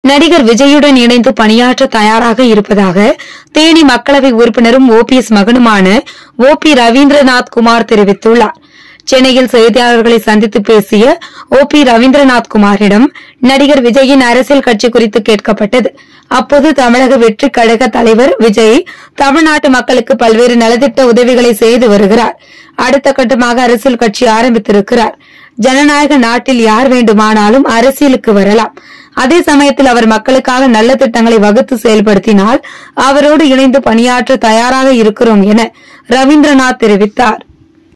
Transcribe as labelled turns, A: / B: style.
A: நடிகர் விஜயுடன் இணைந்து பணியாற்ற தயாராக இருப்பதாக தேனி மக்களவை உறுப்பினரும் ஓபிஎஸ் மகனுமான ஓ பி ரவீந்திரநாத் குமார் தெரிவித்துள்ளார் சென்னையில் செய்தியாளர்களை சந்தித்து பேசிய ஓ பி ரவீந்திரநாத் குமாரிடம் நடிகர் விஜயின் அரசியல் கட்சி குறித்து கேட்கப்பட்டது அப்போது தமிழக வெற்றி கழக தலைவர் விஜய் தமிழ்நாட்டு மக்களுக்கு பல்வேறு நலத்திட்ட உதவிகளை செய்து வருகிறார் அடுத்த கட்டமாக அரசியல் கட்சி ஆரம்பித்திருக்கிறார் ஜனநாயக நாட்டில் யார் வேண்டுமானாலும் அரசியலுக்கு வரலாம் அதே சமயத்தில் அவர் மக்களுக்காக நல்ல திட்டங்களை வகுத்து செயல்படுத்தினால் அவரோடு இணைந்து பணியாற்ற தயாராக இருக்கிறோம் என ரவீந்திரநாத் தெரிவித்தார்